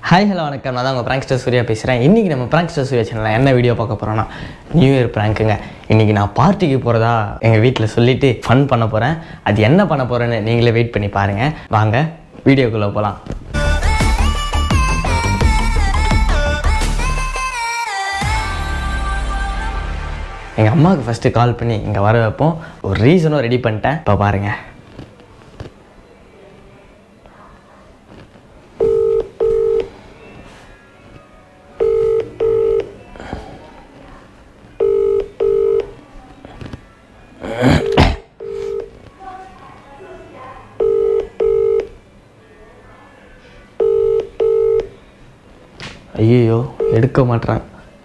Hi hello வணக்கம் நான் தான் உங்கள் ப்ராங்க்ஸ்டர் சூர்யா பேசுகிறேன் இன்றைக்கி நம்ம ப்ராங்க்ஸ்டர் சூர்யா சேனலில் என்ன வீடியோ பார்க்க போகிறோன்னா நியூ இயர் ப்ராங்க்குங்க இன்றைக்கி நான் பார்ட்டிக்கு போகிறதா எங்கள் வீட்டில் சொல்லிவிட்டு ஃபன் பண்ண போகிறேன் அது என்ன பண்ண போகிறேன்னு நீங்களே வெயிட் பண்ணி பாருங்கள் வாங்க வீடியோக்குள்ளே போகலாம் எங்கள் அம்மாவுக்கு ஃபஸ்ட்டு கால் பண்ணி இங்கே வர வைப்போம் ஒரு ரீசனும் ரெடி பண்ணிட்டேன் இப்போ பாருங்கள் ஐயோ எடுக்க மாட்றான்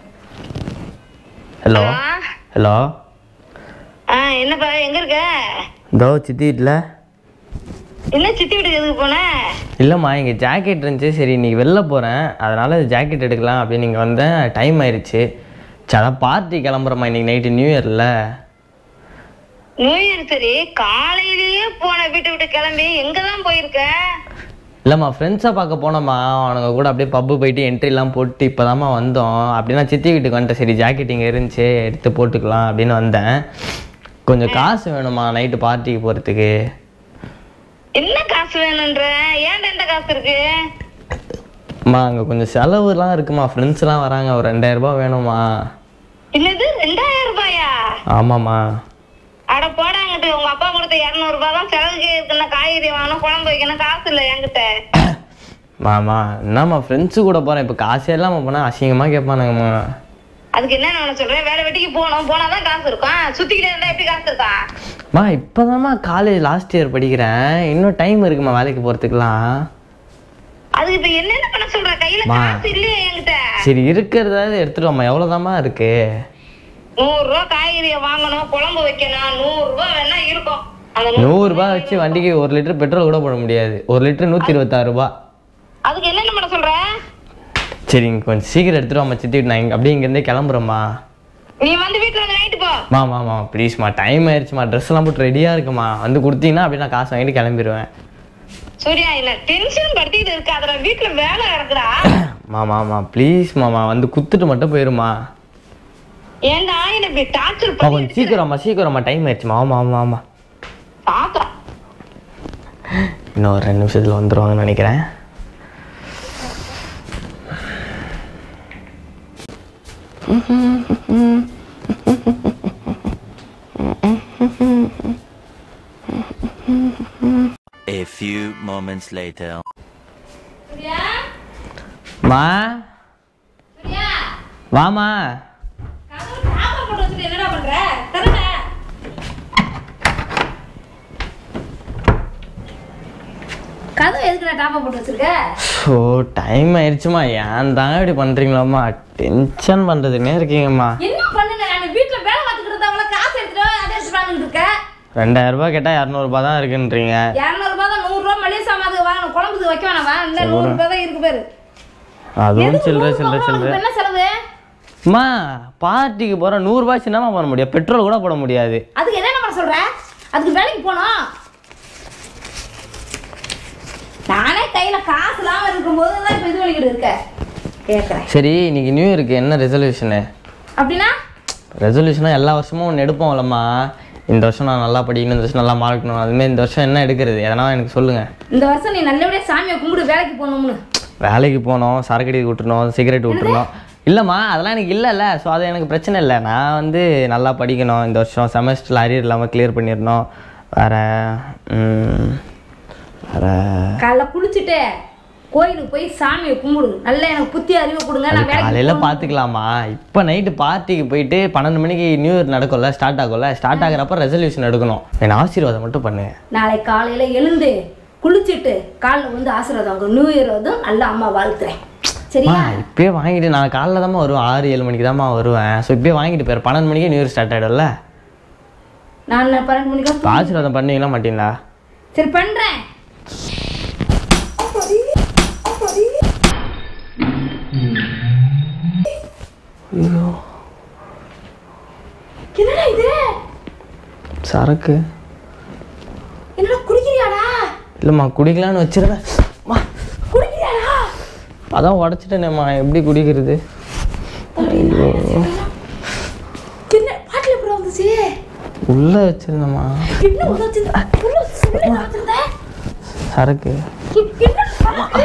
ஹலோ ஹலோ ஆ என்னப்பா எங்க இருக்க இதோ சித்தி வீட்டில் என்ன சித்தி வீட்டுக்கு எதுக்கு போன இல்லைம்மா இங்கே ஜாக்கெட் இருந்துச்சு சரி இன்னைக்கு வெளில போகிறேன் அதனால் ஜாக்கெட் எடுக்கலாம் அப்படின்னு இங்கே வந்தேன் டைம் ஆயிடுச்சு சரி அதான் பார்ட்டி கிளம்புறோம்மா இன்னைக்கு நைட்டு நியூ இயரில் நியூ இயர் சரி காலையிலேயே போன வீட்டை விட்டு கிளம்பி எங்க தான் போயிருக்க இல்லைம்மா ஃப்ரெண்ட்ஸை பார்க்க போனோம்மா அவனுங்க கூட அப்படியே பப்பு போயிட்டு என்ட்ரிலாம் போட்டு இப்போ வந்தோம் அப்படின்னா சித்தி வீட்டுக்கு வந்துட்டேன் சரி ஜாக்கெட் இங்கே இருந்துச்சு எடுத்து போட்டுக்கலாம் அப்படின்னு வந்தேன் கொஞ்சம் காசு வேணுமா நைட்டு பார்ட்டிக்கு போகிறதுக்கு என்ன காசு வேணுன்ற ஏன்டா எந்த காசு இருக்கு அம்மா அங்கே கொஞ்சம் செலவுலாம் இருக்குமா ஃப்ரெண்ட்ஸ்லாம் வராங்க ஒரு ரெண்டாயிரம் ரூபாய் வேணுமா என்னது ரெண்டாயிரம் ரூபாயா ஆமாம்மா அட போடாங்கிட்டு உங்க அப்பா கொடுத்த இருநூறு ரூபாய் தான் செலவுக்கு இருக்குன்னா காய்கறி வாங்கணும் குழம்பு வைக்கணும் காசு இல்லை என்கிட்ட மாமா என்னம்மா ஃப்ரெண்ட்ஸு கூட போகிறேன் இப்போ காசே இல்லாமல் போனால் அசிங்கமாக கேட்பானுங்கம்மா அதுக்கு என்ன நான் சொல்றேன் வேலை வெட்டிக்கு போகணும் போனாதான் காசு இருக்கும் சுத்திக்கிட்டே இருந்தா எப்படி காசு இருக்கா மா இப்போதாம்மா காலேஜ் லாஸ்ட் இயர் படிக்கிறேன் இன்னும் டைம் இருக்குமா வேலைக்கு போகிறதுக்குலாம் அதுக்கு இப்ப என்னென்ன பண்ண சொல்ற கையில மா. காசு இல்லையே என்கிட்ட சரி இருக்கிறதாவது எடுத்துட்டு வாம்மா எவ்வளோதாம்மா இருக்கு நூறு ரூபா காய்கறியை வாங்கணும் குழம்பு வைக்கணும் நூறு ரூபாய் வேணா இருக்கும் அந்த நூறு- நூறுரூபா வச்சு வண்டிக்கு ஒரு லிட்டர் பெட்ரோல் கூட போட முடியாது ஒரு லிட்டர் நூற்றி இருபத்தாறு ரூபா அதுக்கு என்னென்ன பண்ண சொல்ற சரி இங்கே கொஞ்சம் சீக்கிரம் எடுத்துட்டு வாம்மா சித்தி நான் இங்கே அப்படியே இங்கேருந்தே கிளம்புறேம்மா நீ வந்து வீட்டுல வந்து நைட்டு போ மா மாமா ப்ளீஸ்மா டைம் ஆயிடுச்சுமா ட்ரெஸ் எல்லாம் போட்டு ரெடியாக இருக்குமா வந்து கொடுத்தீங்கன்னா அப்படியே நான் காசு வாங்கிட்டு கிளம்பிடுவேன் சூர்யா என்ன டென்ஷன் படுத்திட்டு இருக்காதுடா வீட்டுல வேலை கிடக்குடா மாமா மாமா ப்ளீஸ் மாமா வந்து குத்துட்டு மட்டும் போயிருமா ஏன்டா என்ன இப்படி டார்ச்சர் மா பண்ணி கொஞ்சம் சீக்கிரமா சீக்கிரமா டைம் ஆயிடுச்சுமா ஆமா ஆமா ஆமா தாத்தா இன்னும் ஒரு ரெண்டு நிமிஷத்தில் வந்துருவாங்கன்னு நினைக்கிறேன் A few moments later. மா வாமா என்னடா பண்ற தரடா கதவு எதுக்குடா டாப்பா போட்டு வச்சிருக்க ஸோ டைம் ஆயிடுச்சுமா ஏன் தாங்க இப்படி பண்ணுறீங்களாம்மா டென்ஷன் பண்ணுறதுனே இருக்கீங்கம்மா என்ன பண்ணுங்க நான் வீட்டுல வேலை பார்த்துக்கிட்டு இருந்தவங்கள காசு எடுத்துட்டு வா, அதை எடுத்துட்டு வாங்கிட்டு இருக்க ரெண்டாயிரம் ரூபாய் கேட்டால் இரநூறுபா தான் இருக்குன்றீங்க இரநூறுபா தான் நூறுரூவா மளிகை சாமான் வாங்கணும் குழம்புக்கு வைக்க வேணாமா இந்த நூறு ரூபாய் தான் இருக்கு பேரு அதுவும் எதுக்கு சில்லற நூறு சில்லற ரூபாய் சில்லற உனக்கு என்ன செலவு அம்மா பார்ட்டிக்கு போகிறோம் நூறுரூபா சின்னமா பண்ண முடியும் பெட்ரோல் கூட போட முடியாது அதுக்கு என்னென்ன பண்ண சொல்ற அதுக்கு வேலைக்கு போனோம் நானே கையில காசு இல்லாம இருக்கும்போது தான் இப்ப இது பண்ணிக்கிட்டு இருக்க கேக்குறேன் சரி இன்னைக்கு நியூ இயருக்கு என்ன ரெசல்யூஷனு அப்படின்னா ரெசல்யூஷனாக எல்லா வருஷமும் ஒன்று எடுப்போம்லம்மா இந்த வருஷம் நான் நல்லா படிக்கணும் இந்த வருஷம் நல்லா மார்க்கணும் அதுமாரி இந்த வருஷம் என்ன எடுக்கிறது எதனா எனக்கு சொல்லுங்கள் இந்த வருஷம் நீ நல்லபடியா சாமியை கும்பிடு வேலைக்கு போகணும்னு வேலைக்கு போனோம் சரக்கடி விட்டுறணும் சிகரெட் விட்டுறணும் இல்லைம்மா அதெல்லாம் எனக்கு இல்லைல்ல ஸோ அது எனக்கு பிரச்சனை இல்லை நான் வந்து நல்லா படிக்கணும் இந்த வருஷம் செமஸ்டரில் அரியர் இல்லாமல் கிளியர் பண்ணிடணும் வேறு வேறு காலைல குளிச்சுட்டு கோயிலுக்கு போய் சாமியை கும்பிடு நல்லா எனக்கு புத்தி அறிவை கொடுங்க அது நான் வேலைக்கு காலையில் பார்த்துக்கலாமா இப்போ நைட்டு பார்ட்டிக்கு போயிட்டு பன்னெண்டு மணிக்கு நியூ இயர் நடக்கும்ல ஸ்டார்ட் ஆகும்ல ஸ்டார்ட் ஆகுறப்ப ரெசல்யூஷன் எடுக்கணும் என் ஆசீர்வாதம் மட்டும் பண்ணுங்க நாளை காலையில எழுந்து குளிச்சுட்டு காலைல வந்து ஆசீர்வாதம் வாங்க நியூ இயர் வந்து நல்லா அம்மா வாழ்த்துறேன் சரியா அம்மா இப்பயே வாங்கிட்டு நான் காலைல தாம்மா வருவேன் ஆறு ஏழு மணிக்கு தாம்மா வருவேன் ஸோ இப்பயே வாங்கிட்டு போயிரு பன்னெண்டு மணிக்கு நியூ இயர் ஸ்டார்ட் ஆகிடும்ல நான் பன்னெண்டு மணிக்கா இப்போ ஆசீர்வாதம் பண்ணுவீங்களா மாட்டீங்களா சரி பண்றேன் என்னடா இது சரக்கு என்னடா குடிக்கிறியாடா இல்லைம்மா குடிக்கலான்னு வச்சிருவேன் அம்மா, குடிக்கிறியாடா அதான் உடச்சிட்டேனேம்மா எப்படி குடிக்கிறது ஐயோ என்ன பாட்டில் எப்படி வந்துச்சு உள்ளே வச்சிருந்தேம்மா என்ன உள்ள வச்சிருந்த உள்ள உள்ள வச்சிருந்த சரக்கு என்ன சரக்கு?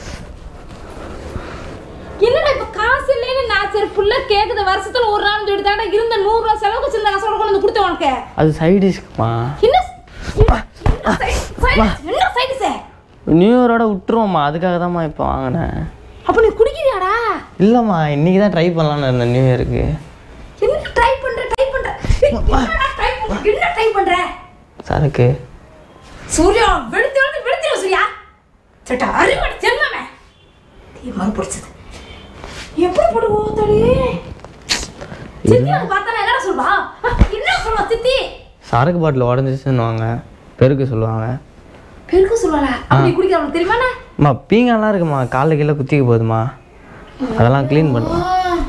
என்னடா இப்ப காசு இல்லைன்னு நான் சரி புள்ள கேக்குது வருஷத்துல ஒரு நாள் சொல்லிட்டு தாண்டா இருந்த நூறு ரூபா செலவுக்கு சின்ன காசோட கொண்டு வந்து கொடுத்தேன் உனக்கு அது சைடிஷ்க்குமா என்ன என்ன side- என்ன சைடு சார் நியூ இயரோட விட்டுருவோம்மா அதுக்காக தான்மா இப்போ வாங்கினேன் அப்ப நீ குடிக்கிறியாடா இல்லைம்மா இன்னைக்கு தான் ட்ரை பண்ணலான்னு இருந்தேன் நியூ இயருக்கு என்ன ட்ரை பண்ற ட்ரை பண்ற என்னடா ட்ரை பண்ற என்ன ட்ரை பண்ற சரக்கு சூர்யா வெளுத்து வெளுத்து வெளுத்து சூர்யா சட்டா அறிவாடு செல்வமே தீ மறு பிடிச்சது எப்படி போடுவோ தடி சித்தி அவங்க பார்த்தா என்னடா சொல்வா அஹ், என்ன சொல்வா சித்தி சரக்கு பாட்டில் உடஞ்சிச்சுன்னு வாங்க பெருக்கு சொல்லுவாங்க பெருக்க சொல்லுவாளா அப்படி குடிக்கிறவங்க தெரியுமாண்ணா அம்மா பீங்கெல்லாம் இருக்குமா காலில் கீழே குத்திக்க போகுதுமா அதெல்லாம் க்ளீன் பண்ணுவோம்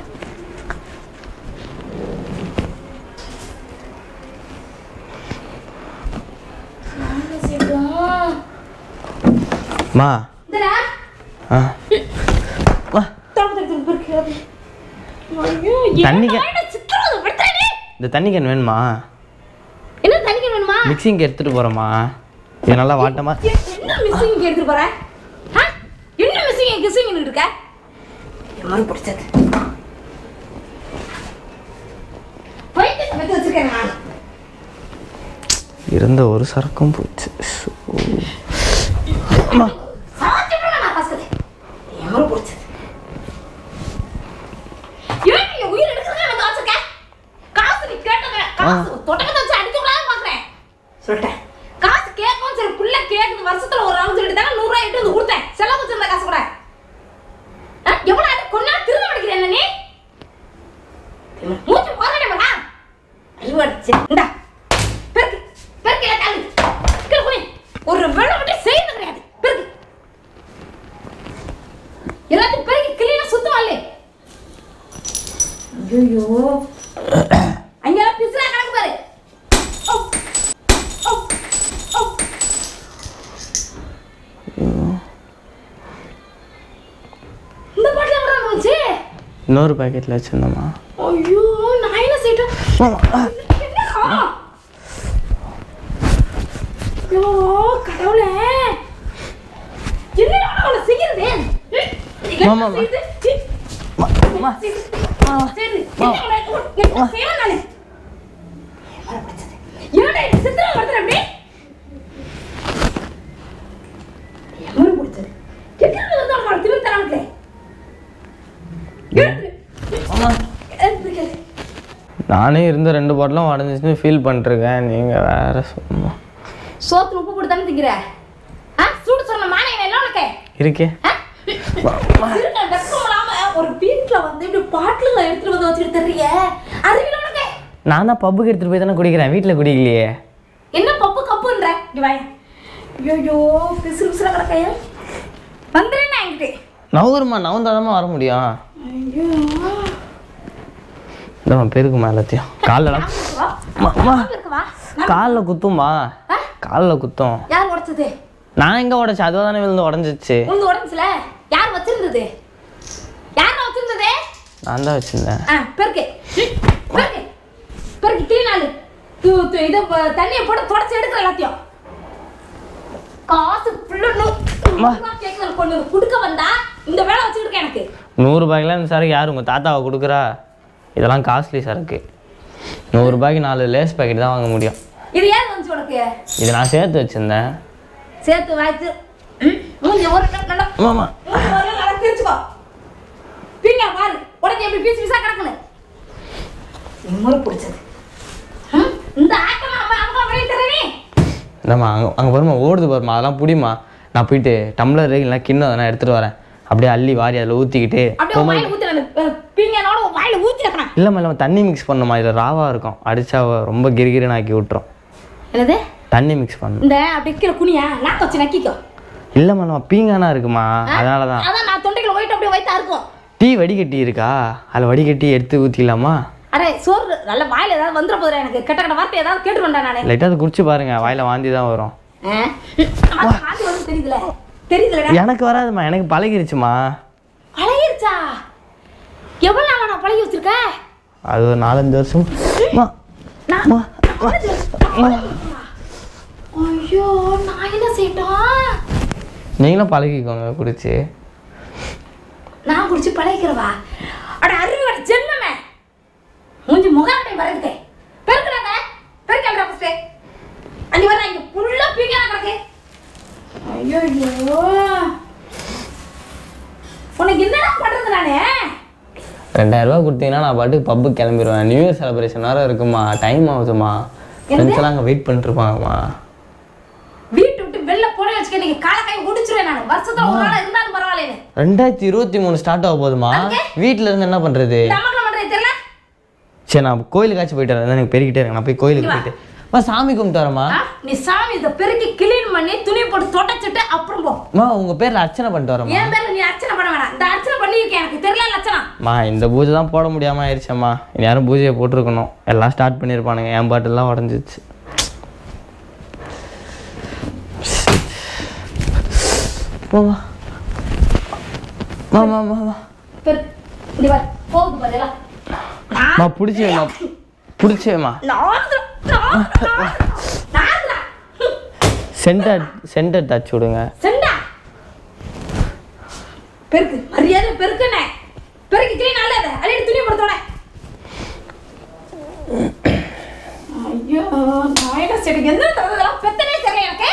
மா இந்தடா ஆ மா தப்பு தப்பு பெருக்கு ஐயோ தண்ணிக்கு- என்ன சித்திரம் விடுறே இந்த தண்ணி கேன் வேணுமா என்ன தண்ணிக்கு வேணுமா மிக்சிங்க்கு எடுத்துகிட்டு போகிறோமா இது நல்லா வாட்டமா என்ன மிஸ்ஸிங் எடுத்துட்டு போற ஆ? என்ன மிஸ்ஸிங் கிஸ்ஸிங் இருக்க என் மறு பிடிச்சது போயிட்டு சமைத்து வச்சிருக்கேன் நான் இருந்த ஒரு சரக்கும் போச்சு ஷோ. அம்மா சாப்பிட்டு நான் பசங்க என் மறு பிடிச்சது ஏன் நீ உயிர் எடுக்கிறதா எனக்கு வச்சிருக்க காசு நீ கேட்டத காசு தொட்டக்கத்தை வச்சு அடிக்க கூடாதுன்னு பாக்குறேன் சொல்லிட்டேன் காசு கேட்கும் சரி புள்ள கேக்குது வருஷத்துல ஒரு நாள் சொல்லிட்டு தானே நூறு ரூபாய் எட்டு வந்து கொடுத்தேன் செலவு வச்சிருந்த காசு கூட ஆ, எவ்வளவு அடி கொண்டா திரும்ப அடிக்கிறேன் என்ன நீ மூச்சு போராட வேணா அறிவாடிச்சு இந்தா பெருக்கு பெருக்கு இல்லை காலு கீழே போய் ஒரு வேலை மட்டும் செய்யறது கிடையாது பெருக்கு எல்லாத்தையும் பெருக்கி கிளீனா சுத்தமா இல்லை ஐயோ அங்கெல்லாம் பிசுறா கணக்கு பாரு ஓ, ஓ, ஓ. இந்த பாட்டில் எவ்வளோ வந்துச்சு இன்னொரு பேக்கெட்டில் வச்சுருந்தோமா ஐயோ நான் என்ன செய்யட்டும் என்னடா? ஐயோ கடவுளே என்னடா அவளை செய்யறது ம்? என்ன மாமா, மாமா. செய்யுது? சி. சரி, சரி. என்ன அவளை- என்ன செய்வேன் நானு? வர பிடிச்சது. என்னடா இது சித்திரம் வருதுடா அப்படி? எவரு பிடிச்சது? எங்கிருந்து வந்து அவளை திமிர் தராங்களே? எழுந்துரு. எழுந்துரு. நானே இருந்த ரெண்டு பாட்டிலும் உடஞ்சிச்சுன்னு ஃபீல் பண்ணிருக்கேன் நீங்கள் வேற சும்மா சோத்துல உப்பு போட்டு தானே திங்கிற ஆ சூடு சொன்ன மானை எல்லாம் உனக்கு இருக்கே ஆ? இருக்க வெக்கம் இல்லாம ஒரு வீட்டுல வந்து இப்படி பாட்டிலுங்க எடுத்துட்டு வந்து வச்சுட்டு தர்றீங்க அறிவில உனக்கு நான் தான் பப்புக்கு எடுத்துகிட்டு போய் தானே குடிக்கிறேன் வீட்டில் குடிக்கலையே என்ன பப்பு கப்புன்ற இங்க வாய ஐயோ பிசுறு பிசுற கிடக்கையா வந்துடுறேன் என்கிட்ட நவுருமா நவுந்தாதாம்மா வர முடியும் ஐயோ இந்தம்மா பெருக்குமா எல்லாத்தையும் காலில் வா அம்மா, அம்மா. இருக்கு வா காலில் குத்தும்மா ஆ? காலில் குத்தும் யார் உடைச்சது நான் எங்கே உடச்சேன் அதுவாக தானே விழுந்து உடஞ்சிச்சு உந்து உடஞ்சுல யார் வச்சிருந்தது யார் வச்சிருந்தது நான் தான் வச்சுருந்தேன் ஆ பெருக்கு பெருக்கு பெருக்கு கிளீன் ஆளு தூ தூ இதை ப- தண்ணியை போட்டு தொடச்சி எடுக்கிற எல்லாத்தையும் காசு ஃபுல்லு கேட்குறது கொண்டு வந்து கொடுக்க வந்தா இந்த வேலை வச்சுக்கிட்டு இருக்கேன் எனக்கு நூறுரூபாய்க்குலாம் இந்த சரக்கு யார் உங்கள் தாத்தாவை கொடுக்குறா இதெல்லாம் காஸ்ட்லி சரக்கு நூறுரூபாய்க்கு நாலு லேஸ் பாக்கெட் தான் வாங்க முடியும் இது ஏன் வந்துச்சு உனக்கு இது நான் சேர்த்து வச்சுருந்தேன் சேர்த்து வாய்த்து ம், மூஞ்சி ஒரு நிமிஷம் நல்லா ஆமாம் மூஞ்சி ஒரு நிமிஷம் நல்லா பிரிச்சுக்கோ பீங்க பாரு உடனே எப்படி பீஸ் பீஸா கிடக்குன்னு இம்முறை பிடிச்சது ம், இந்த ஆட்டம் நம்ம அவங்க அப்படியே தரேனே இல்லைம்மா அங்கே அங்கே பாருமா ஓடுது பாருமா அதெல்லாம் பிடிமா நான் போயிட்டு டம்ளர் இல்லைனா கிண்ணம் அதெல்லாம் எடுத்துகிட்டு வரேன் அப்படியே அள்ளி வாரி அதில் ஊற்றிக்கிட்டு அப்படியே உன் வாயில ஊத்துறேன் பீங்கனோட உன் வாயில ஊத்தி வைக்கணும் இல்லைம்மா இல்லைம்மா தண்ணி மிக்ஸ் பண்ணுமா இதில் ராவாக இருக்கும் அடிச்சா ரொம்ப கிரிகிரின்னு ஆக்கி விட்டுரும் என்னது தண்ணி மிக்ஸ் பண்ணணும் இந்த அப்படியே கீழே குனியா நாக்க வச்சு நக்கிக்கோ இல்லைம்மா நம்ம பீங்கானா இருக்குமா அதனால தான் அதான் நான் தொண்டைக்குள்ள போயிட்டு அப்படியே வைத்தா இருக்கும் டீ வடிகட்டி இருக்கா அதில் வடிகட்டி எடுத்து ஊற்றிக்கலாமா அடே சோறு நல்ல வாயில ஏதாவது வந்துட போதுடா எனக்கு கெட்ட கெட்ட வார்த்தை ஏதாவது கேட்டுருவேன்டா நானே லைட்டாக அதை குடிச்சு பாருங்க வாயில் வாந்தி தான் வரும் ஆ? வாந்தி வருது தெரியுதுல தெரியுதுலடா எனக்கு வராதும்மா எனக்கு பழகிருச்சுமா எவ்வளவு நாளா நான் பழகி வச்சிருக்கேன் அது ஒரு நாலஞ்சு வருஷம் அம்மா, நான் அம்மா, அம்மா. ஐயோ நான் என்ன செய்யட்டும் நீங்களும் பழகிக்கோங்க குடிச்சு நான் குடிச்சு பழகிக்கிறவா அட அறிவோட ஜென்மமே மூஞ்சி முகாட்டை வரதுக்கு பெருக்கிறாங்க பெருக்கல்றா ஃபஸ்ட்டு அன்னி வர இங்க ஃபுல்லா பீக்கா கிடக்கு ஐயோ ஐயோ உனக்கு என்னடா பண்றது நானே ரெண்டாயிரம் ரூபாய் கொடுத்தீங்கன்னா நான் பாட்டுக்கு பப்புக்கு கிளம்பிடுவேன் நியூ இயர் செலிப்ரேஷன் வேறு இருக்குமா டைம் ஆகுதுமா ஃப்ரெண்ட்ஸ் எல்லாம் அங்கே வெயிட் பண்ணிட்டு இருப்பாங்கம்மா வீட்டு விட்டு வெளில போன வச்சுக்க நீங்க கால கை ஒடிச்சிருவேன் நான் வருஷத்துல ஒரு நாள் இருந்தாலும் பரவாயில்லைன்னு ரெண்டாயிரத்தி இருபத்தி மூணு ஸ்டார்ட் ஆக போகுதுமா வீட்டில் இருந்து என்ன பண்ணுறது நமக்கு பண்றது தெரியல சரி நான் கோயிலுக்காச்சும் போயிட்டு வரேன் எனக்கு பெருகிட்டே இருக்கேன் நான் போய் கோயிலுக்கு போயிட்டு அம்மா சாமி கும்பிட்டு வரேம்மா ஆ, நீ சாமி இதை பெருக்கி கிளீன் பண்ணி துணி போட்டு தொடச்சிட்டு அப்புறம் போ அம்மா உங்கள் பேரில் அர்ச்சனை பண்ணிட்டு வரேம்மா என் பேர்ல நீ அர்ச்சனை பண்ண வேணாம் இந்த அர்ச்சனை பண்ணியிருக்கேன் எனக்கு தெரியல லட்சணம் அம்மா இந்த பூஜை தான் போட முடியாமல் ஆயிடுச்சம்மா இனி யாரும் பூஜையை போட்டிருக்கணும் எல்லாம் ஸ்டார்ட் பண்ணியிருப்பானுங்க என் பாட்டெல்லாம் உடஞ்சிச்சு போமா மாமா மாமா பெரு இப்படி வர போகுது பாரு மா பிடிச்சேம்மா பிடிச்சேம்மா நாந்துடா, நாந்துடா, நாந்துடா. சென்டர் சென்டர் டச் விடுங்க செண்டா பெருக்கு மரியாதை பெருக்குனே பெருக்கு கிளீன் அல்ல அதை அள்ளி துணி போடுத்தோட ஐயோ நாயக செடிக்கு எந்த தரதெல்லாம் பெத்தனே தெரியல எனக்கு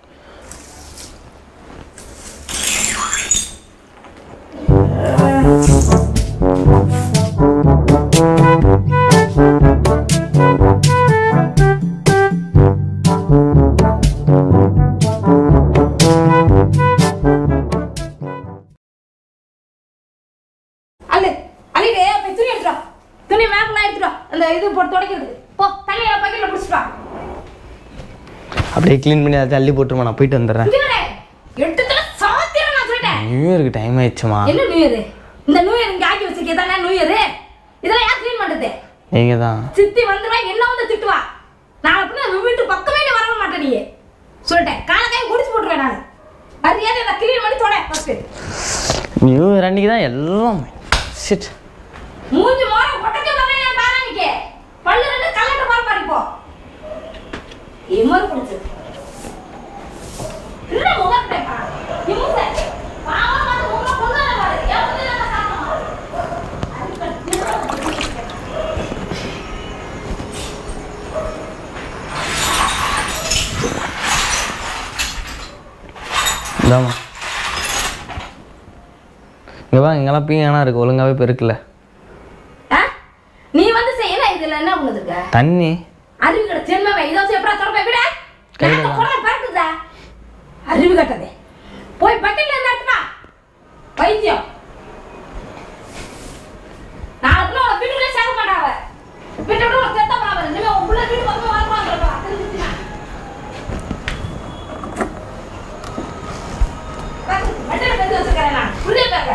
அல்லு அள்ளிட்டு போய் துணி எடுத்துட்டு வா. துணி மேக்கெல்லாம் எடுத்துட்டு வா. அந்த இது போட்டு துடைக்கிறது போ தண்ணியை பக்கெட்ல பிடிச்சிட்டு வா அப்படியே க்ளீன் பண்ணி அதை தள்ளி போட்டுருமா நான் போயிட்டு வந்துடுறேன் இங்க வாடே. எடுத்துட்டு சாத்திரம் நான் சொல்லிட்டேன் நியூ இயருக்கு டைம் ஆயிடுச்சுமா என்ன நியூ இயர் இந்த நியூ இயர் இங்க ஆக்கி வச்சிருக்கே தானே நியூ இயர் இதெல்லாம் யார் க்ளீன் பண்றது நீங்கள் தான் சித்தி வந்துருவா என்ன வந்து திட்டுவா நான் அப்படின்னா நம்ம வீட்டு பக்கமே நீ வரவே மாட்டேன் நீ சொல்லிட்டேன் காலக்காய் குடிச்சு போட்டுருவேன் நான் மரியாதை நான் க்ளீன் பண்ணி தொட ஃபர்ஸ்ட் நியூ இயர் அன்னைக்கு தான் எல்லாம் shit. மூஞ்சி மோர கொட்டக்க மாதிரி பாரா நிக்கே பல்லு ரெண்டு கலட்ட பாரு பாரு இப்போ இமர் பிடிச்சது இல்ல முகத்தை பாரு இமுச பாவம் வந்து முக பொண்ணு பாரு ஏன் வந்து நான் காரணமா இந்தாம்மா இங்கே வா இங்கெல்லாம் பீங்கனா இருக்கு ஒழுங்காவே பெருக்கல ஆ? நீ வந்து செய்யல இதுல என்ன பண்ணுதுங்க தண்ணி அறிவு கட்ட ஜென்மமே இதை வச்சு எப்படா தொடப்ப விட கையில நான் குரல் பறக்குதா அறிவு கட்டதே போய் பக்கெட்ல இருந்து எடுத்துமா வைத்தியம் நாளைக்கு உன வீட்டுக்குள்ளே சேர்க்க மாட்டாவ வீட்டை விட்டு உனக்கு செத்த போறாவ இனிமே உன் புள்ள வீட்டு பக்கமே வரக்கூடாது தெரிஞ்சுச்சுனா மெட்டல பேசி வச்சிருக்கேன் நான் புரிய பேக்க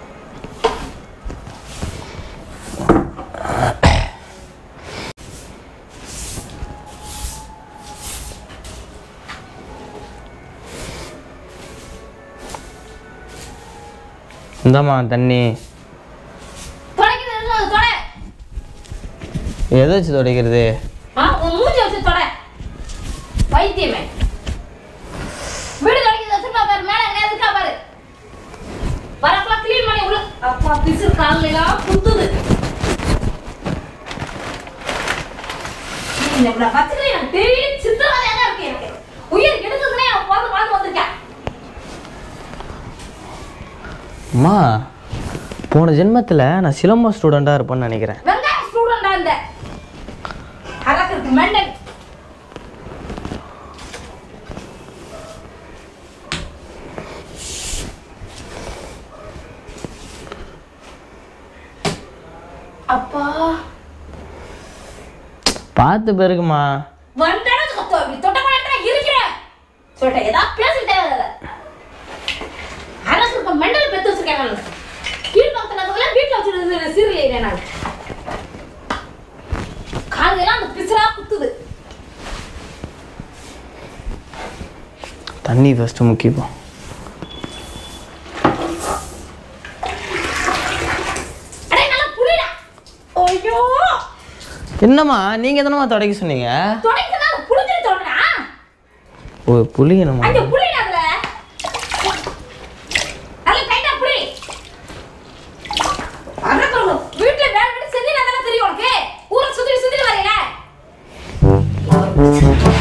இந்தாம்மா தண்ணி தொடக்கிறது என்ன தொட எதை வச்சு துடைக்கிறது ஆ, உன் மூஞ்சி வச்சு தொட வைத்தியமே வீடு தொடக்கிறது வச்சிருப்பா பாரு மேல எங்கேயாவது இருக்கா பாரு வரப்பெல்லாம் க்ளீன் பண்ணி உள்ள அப்பா பிசு காலெல்லாம் குத்துது நீ இவ்வளவு பச்சைக்கிளி எனக்கு டெய்லி சித்திரவதையா தான் இருக்கு எனக்கு உயிர் கெடுக்குதுன்னே அவன் பிறந்து வாழ்ந்து வந்திருக்கேன் அம்மா போன ஜென்மத்தில் நான் சிலம்பம் ஸ்டூடெண்ட்டாக இருப்பேன்னு நினைக்கிறேன் வெங்காய ஸ்டூடெண்டா இருந்த அரக்கு மெண்டல் அப்பா பார்த்து பெருக்குமா வந்தாலும் தொ- இப்படி தொட்ட மாட்டா இருக்கிறேன் சொல்லிட்டேன் ஏதாவது பேசிட்டே அரசு இருக்க மெண்டல் பெத்து வச்சிருக்கேன் நான் கீழ்பக்கத்தில் இருக்கிறதெல்லாம் வீட்டில் வச்சுருந்தது சீரியல் நான் காலையெல்லாம் அந்த பிசுறா குத்துது தண்ணி ஃபஸ்ட்டு முக்கியம் அடே நல்லா என்னம்மா நீங்கள் தானம்மா தொடக்க சொன்னீங்க தொடங்கினா புளிஞ்சு தொடனா ஓ புளியணுமா அங்க புளிடா அதுல அதுல டைட்டா புளி அரக்கறோம் வீட்ல வேலை விட்டு செஞ்சு நல்லா தெரியும் உனக்கு ஊரை சுத்தி சுத்தி வரையில